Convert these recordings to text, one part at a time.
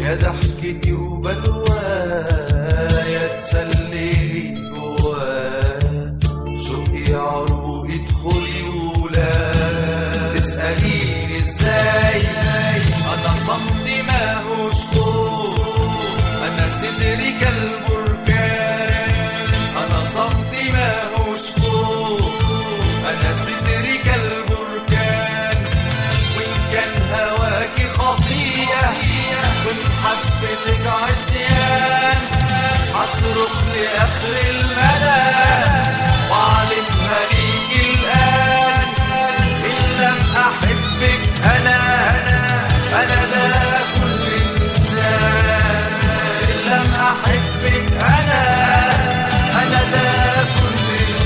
يا ضحكتي وبلوايا تسللي جوايا شوقي عروقي ادخلي ولا تسأليني ازاي انا صمتي ماهوش خوف انا صدري كالبركان انا صمتي ماهوش خوف انا صدري كالبركان وان كان هواكي خطيه وان حبتك عصيان هصرخ لاخر المدى واعلمها ليكي الان ان لم احبك انا انا لا كل انسان ان لم احبك انا انا لا كل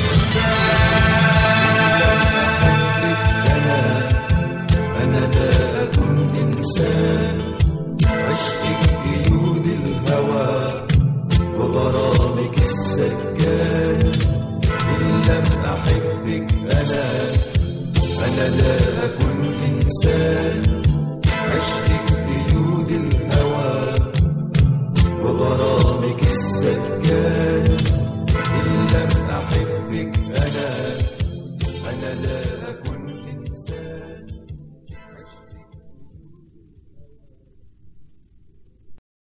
أنا لا أكن إنسان عشقك قيود الهوى وغرامك السكان إن لم أحبك أنا أنا لا أكن إنسان عشقك